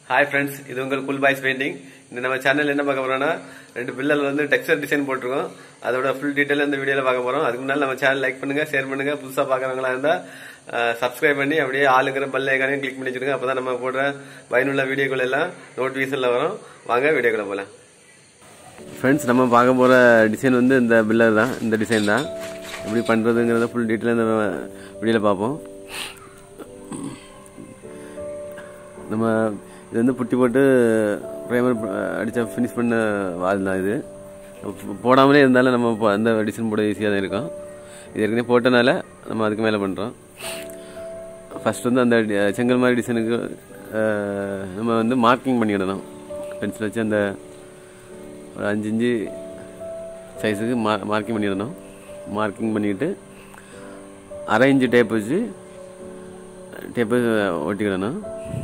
hi friends இது உங்கள் குல் boys painting இந்த நம்ம சேனல் என்ன பார்க்க போறோம்னா ரெண்டு பில்லர் வந்து டெக்ஸ்டர் டிசைன் போட்டிருக்கோம் அதோட ஃபுல் டீடைல் இந்த வீடியோல பார்க்க போறோம் அதுக்கு முன்னாடி நம்ம சேனல் லைக் பண்ணுங்க ஷேர் பண்ணுங்க புதுசா பார்க்கறவங்களா இருந்தா சப்ஸ்கிரைப் பண்ணி அப்படியே ஆளுங்கிற பெல் ஐக்கானையும் கிளிக் பண்ணி வச்சிருங்க அப்பதான் நம்ம போடுற பயனுள்ள வீடியோக்கள் எல்லாம் நோட்டிஃபிகேஷன்ல வரும் வாங்க வீடியோக்குள்ள போலாம் ஃப்ரெண்ட்ஸ் நம்ம பார்க்க போற டிசைன் வந்து இந்த பில்லர் தான் இந்த டிசைன் தான் எப்படி பண்றதுங்கிறத ஃபுல் டீட்டெயில் இந்த வீடியோல பார்ப்போம் நம்ம இது வந்து புட்டி போட்டு ப்ரைமர் அடித்தா ஃபினிஷ் பண்ண வால் தான் இது போடாமலே இருந்தாலும் நம்ம இப்போ அந்த டிசைன் போட ஈஸியாக தான் இருக்கும் இது ஏற்கனவே போட்டனால நம்ம அதுக்கு மேலே பண்ணுறோம் ஃபஸ்ட் வந்து அந்த டி- செங்கல் மாதிரி டிசைனுக்கு அஹ், நம்ம வந்து மார்க்கிங் பண்ணிவிடணும் பென்சில் வச்சு அந்த ஒரு அஞ்சு இன்ச்சு சைஸுக்கு மா மார்க்கிங் பண்ணிடணும் மார்க்கிங் பண்ணிக்கிட்டு அரை இன்ச்சு டேப் வச்சு டேப்பு ஒட்டிக்கிடணும்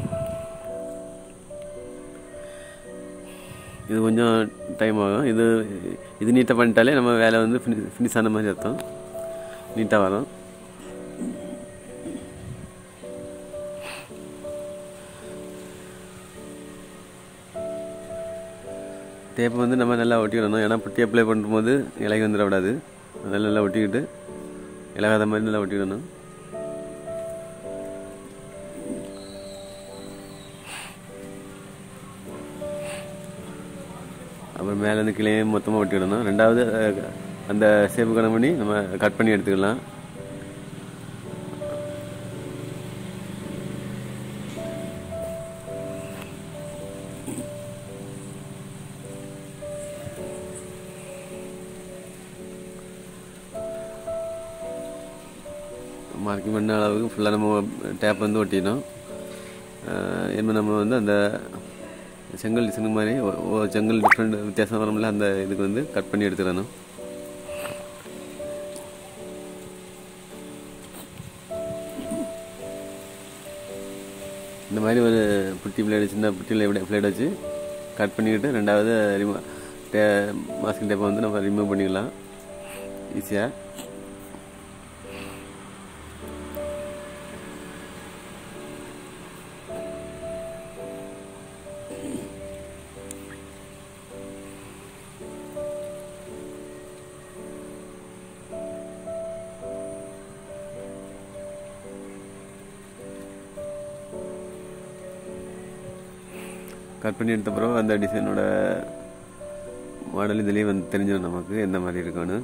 இது கொஞ்சம் டைம் ஆகும் இது இது நீட்டாக பண்ணிட்டாலே நம்ம வேலை வந்து ஃபினிஷ் ஃபினிஷ் ஆன மாதிரி அர்த்தம் நீட்டாக வரும் டேப் வந்து நம்ம நல்லா ஒட்டிக்கிடணும் ஏன்னா புட்டி அப்ளை பண்ணும்போது இலகி வந்துடக்கூடாது அதனால நல்லா ஒட்டிக்கிட்டு இலகாத மாதிரி நல்லா ஒட்டிக்கிடணும் அப்புறம் மேலே இருந்து கீழே மொத்தமாக ஒட்டிவிடணும் ரெண்டாவது அஹ், அந்த சேப்பு கணக்கு பண்ணி நம்ம கட் பண்ணி எடுத்துக்கலாம் மார்க்கிங் பண்ண அளவுக்கு ஃபுல்லாக நம்ம டேப் வந்து ஒட்டிடணும் என்ன நம்ம வந்து அந்த செங்கல் டிசைன் மாதிரி ஒ- ஒ- செங்கல் டிஃப்ரெண்ட் வித்தியாசம் வரும்ல அந்த இதுக்கு வந்து கட் பண்ணி எடுத்துடணும் இந்த மாதிரி ஒரு புட்டி பிளேடு சின்ன புட்டியில் எப்படி பிளேட் வச்சு கட் பண்ணிக்கிட்டு ரெண்டாவது ரிமூ டே மாஸ்கிங் டேப்பை வந்து நம்ம ரிமூவ் பண்ணிக்கலாம் ஈஸியாக கட் பண்ணி எடுத்த பிறகு அந்த டிசைனோட மாடல் இதுலேயே வந்து தெரிஞ்சிடும் நமக்கு எந்த மாதிரி இருக்குன்னு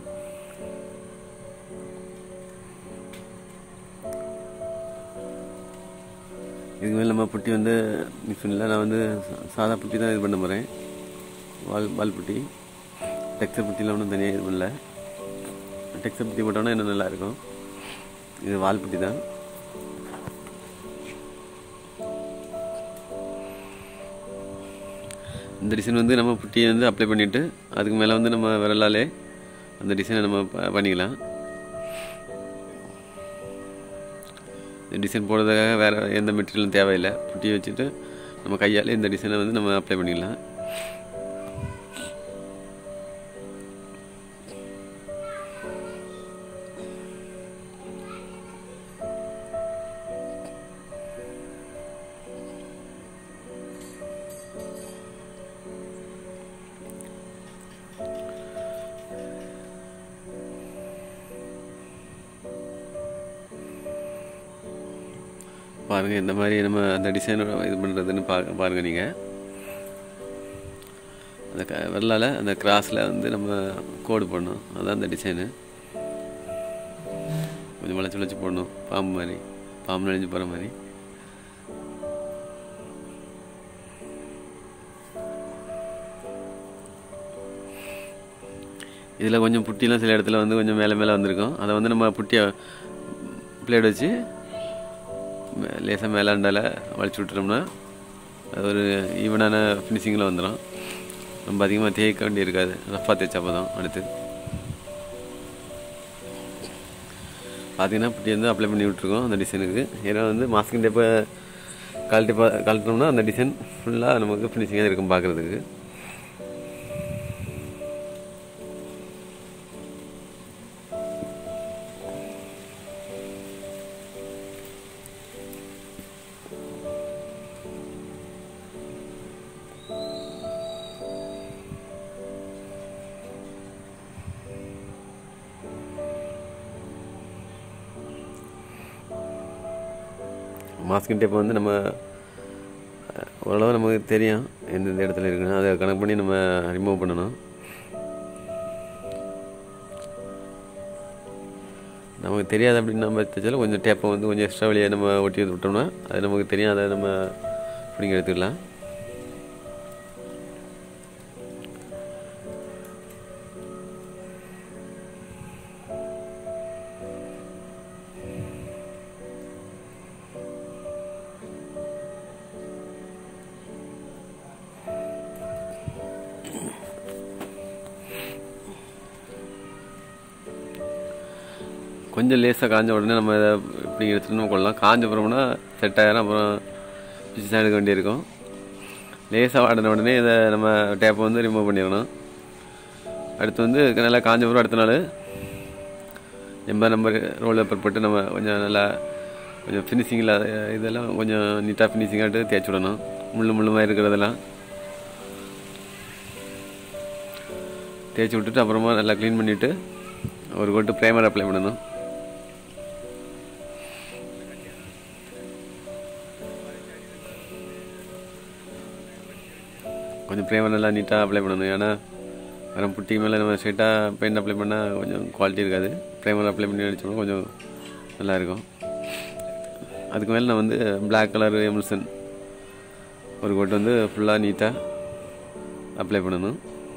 இதுக்கு மேலே நம்ம புட்டி வந்து மிஷினில் நான் வந்து சா- சாதா புட்டி தான் இது பண்ண போகிறேன் வால் வால் புட்டி டெக்ஸ்டர் புட்டியில் ஒன்றும் தனியாக இது பண்ணல டெக்ஸ்டர் புட்டி போட்டோன்னா இன்னும் நல்லா இருக்கும் இது வால் புட்டி தான் இந்த டிசைன் வந்து நம்ம புட்டியை வந்து அப்ளை பண்ணிவிட்டு அதுக்கு மேலே வந்து நம்ம விரலாலே அந்த டிசைனை நம்ம ப- பண்ணிக்கலாம் இந்த டிசைன் போடுறதுக்காக வேறு எந்த மெட்டீரியலும் தேவையில்லை புட்டியை வச்சுட்டு நம்ம கையால் இந்த டிசைனை வந்து நம்ம அப்ளை பண்ணிக்கலாம் பாருங்கள் இந்த மாதிரி நம்ம அந்த டிசைன் இது பண்ணுறதுன்னு பா பாருங்கள் நீங்கள் அந்த க வெள்ளால் அந்த கிராஸில் வந்து நம்ம கோடு போடணும் அதான் அந்த டிசைனு கொஞ்சம் வளைச்சி வளைச்சி போடணும் பாம்பு மாதிரி பாம்பு நெளிஞ்சு போகிற மாதிரி இதில் கொஞ்சம் புட்டிலாம் சில இடத்துல வந்து கொஞ்சம் மேலே மேலே வந்திருக்கும் அதை வந்து நம்ம புட்டியை பிளேட் வச்சு லேசாக மேலாண்டால வளைச்சி விட்டுட்டோம்னா அது ஒரு ஈவனான ஃபினிஷிங்கில் வந்துடும் ரொம்ப அதிகமாக தேய்க்க வேண்டி இருக்காது ரஃபாக தேய்ச்சா போதும் அடுத்து பார்த்தீங்கன்னா புட்டி வந்து அப்ளை பண்ணி விட்ருக்கோம் அந்த டிசைனுக்கு ஏன்னா வந்து மாஸ்கிங் டேப்பை கழட்டி பா கழட்டினோம்னா அந்த டிசைன் ஃபுல்லாக நமக்கு ஃபினிஷிங்காக இருக்கும் பார்க்குறதுக்கு மாஸ்கிங் டேப் வந்து நம்ம அஹ், ஓரளவு நமக்கு தெரியும் எந்தெந்த இடத்துல இருக்குன்னு அதை கணக்கு பண்ணி நம்ம ரிமூவ் பண்ணணும் நமக்கு தெரியாது அப்படின்னு நம்ம தைச்சாலும் கொஞ்சம் டேப்பை வந்து கொஞ்சம் எக்ஸ்ட்ரா வழியாக நம்ம ஒட்டி வந்து விட்டோம்னா அது நமக்கு தெரியும் அதை நம்ம பிடிங்க எடுத்துக்கலாம் கொஞ்சம் லேசாக காஞ்ச உடனே நம்ம இதை இப்படி எடுத்துட்டு நம்ம கொள்ளலாம் காஞ்ச அப்புறம்னா செட் ஆகிடும் அப்புறம் பிச்சு தான் எடுக்க வேண்டியிருக்கும் லேசாக வாடின உடனே இதை நம்ம டேப்பை வந்து ரிமூவ் பண்ணிடணும் அடுத்து வந்து நல்லா காஞ்ச அப்புறம் அடுத்த நாள் எண்பது நம்பர் ரோல் பேப்பர் போட்டு நம்ம கொஞ்சம் நல்லா கொஞ்சம் ஃபினிஷிங்கில் இதெல்லாம் கொஞ்சம் நீட்டாக ஃபினிஷிங்காகிட்டு தேய்ச்சி விடணும் முள்ளு முள்ளுமாக இருக்கிறதெல்லாம் தேய்ச்சி விட்டுட்டு அப்புறமா நல்லா க்ளீன் பண்ணிவிட்டு ஒரு கோட்டு ப்ரைமர் அப்ளை பண்ணணும் கொஞ்சம் ப்ரைமர் நல்லா நீட்டாக அப்ளை பண்ணணும் ஏன்னா வேறு புட்டிக்கு மேலே நம்ம ஸ்ட்ரெயிட்டாக பெயிண்ட் அப்ளை பண்ணால் கொஞ்சம் குவாலிட்டி இருக்காது ப்ரைமர் அப்ளை பண்ணி அடிச்சோம்னா கொஞ்சம் நல்லா இருக்கும் அதுக்கு மேலே நான் வந்து Black கலர் எம்ல்சன் ஒரு கோட்டு வந்து ஃபுல்லாக நீட்டாக அப்ளை பண்ணணும்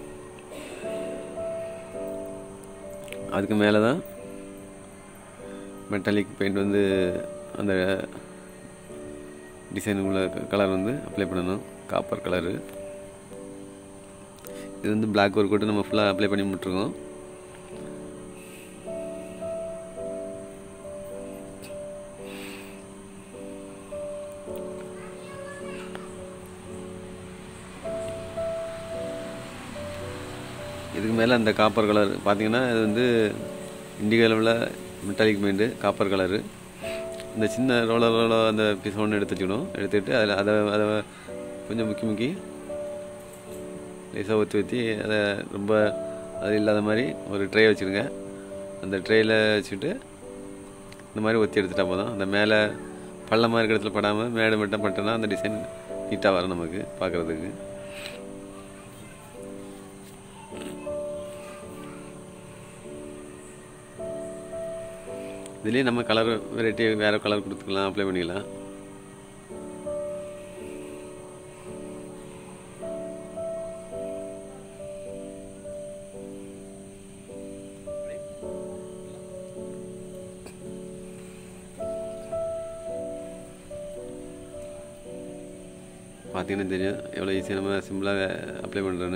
அதுக்கு மேலே தான் மெட்டாலிக் பெயிண்ட் வந்து அந்த டிசைன் உள்ள கலர் வந்து அப்ளை பண்ணணும் காப்பர் கலரு இது வந்து Black ஒர்க் கோட்டு நம்ம ஃபுல்லாக அப்ளை பண்ணி விட்டுருக்கோம் இதுக்கு மேலே அந்த காப்பர் கலர் பார்த்தீங்கன்னா இது வந்து இண்டிகோ லெவலில் மெட்டாலிக் பெயிண்ட்டு காப்பர் கலரு இந்த சின்ன ரோலர் ரோலர் அந்த பீஸ் ஒன்று எடுத்து வச்சுக்கணும் எடுத்துக்கிட்டு அதில் அதை அதை கொஞ்சம் முக்கி முக்கி லேசாக ஊற்றி ஊற்றி அதை ரொம்ப அது இல்லாத மாதிரி ஒரு ட்ரே வச்சுருங்க அந்த ட்ரேயில் வச்சுட்டு இந்த மாதிரி ஒத்தி எடுத்துட்டா போதும் அந்த மேலே பள்ளமாக இருக்கிற இடத்துல படாமல் மேடு மட்டும் பட்டோன்னா அந்த டிசைன் நீட்டாக வரும் நமக்கு பார்க்குறதுக்கு இதுலேயே நம்ம கலர் வெரைட்டி வேறு கலர் கொடுத்துக்கலாம் அப்ளை பண்ணிக்கலாம் பார்த்தீங்கன்னா தெரியும் எவ்வளோ ஈஸியாக நம்ம சிம்பிளாக அப்ளை பண்ணுறேன்னு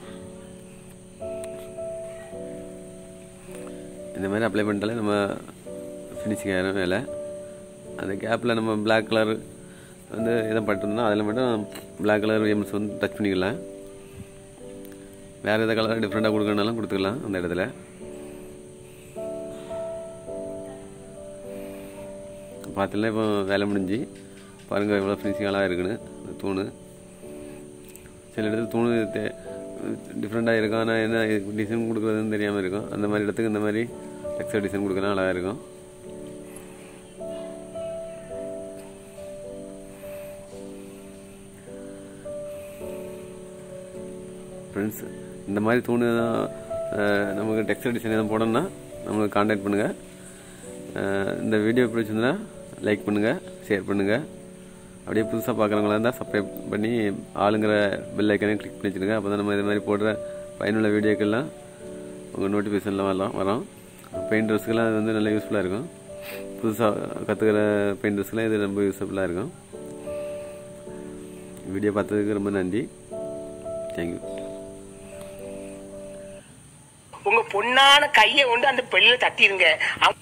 இந்த மாதிரி அப்ளை பண்ணிட்டாலே நம்ம ஃபினிஷிங் ஆயிரும் வேலை அந்த கேப்பில் நம்ம Black கலர் வந்து இதை பட்டிருந்தோம்னா அதில் மட்டும் Black கலர் எம்எஸ் வந்து டச் பண்ணிக்கலாம் வேறு எதாவது கலர் டிஃப்ரெண்ட்டாக கொடுக்கறனாலும் கொடுத்துக்கலாம் அந்த இடத்துல பார்த்தீங்கன்னா இப்போ வேலை முடிஞ்சு பாருங்கள் எவ்வளோ ஃபினிஷிங் அழகாக இருக்குன்னு அந்த தூண் சில இடத்துல தூண் டிஃப்ரெண்ட்டாக இருக்கும் ஆனால் என்ன டிசைன் கொடுக்குறதுன்னு தெரியாமல் இருக்கும் அந்த மாதிரி இடத்துக்கு இந்த மாதிரி டெக்ஸ்டர் டிசைன் கொடுக்கலாம் அழகாக இருக்கும் ஃப்ரெண்ட்ஸ் இந்த மாதிரி தூணு தான் அஹ், நமக்கு டெக்ஸ்டர் டிசைன் எதுவும் போடணும்னா நம்மளுக்கு காண்டாக்ட் பண்ணுங்கள் இந்த வீடியோ பிடிச்சிருந்தா லைக் பண்ணுங்கள் ஷேர் பண்ணுங்கள் அப்படியே புதுசாக பார்க்குறவங்களா இருந்தால் சப்ஸ்கிரைப் பண்ணி ஆளுங்கிற பெல் ஐக்கனையும் கிளிக் பண்ணி வச்சுருங்க அப்போ தான் நம்ம இது மாதிரி போடுற பயனுள்ள வீடியோக்கெல்லாம் உங்கள் நோட்டிஃபிகேஷன்லாம் வரலாம் வரோம் பெயிண்டர்ஸ்க்கெல்லாம் அது வந்து நல்லா யூஸ்ஃபுல்லாக இருக்கும் புதுசாக கற்றுக்கிற பெயிண்டர்ஸ்க்கெலாம் இது ரொம்ப யூஸ்ஃபுல்லாக இருக்கும் வீடியோ பார்த்ததுக்கு ரொம்ப நன்றி தேங்க்யூ உங்க பொண்ணான கையை கொண்டு அந்த பெண்ணில தட்டிருங்க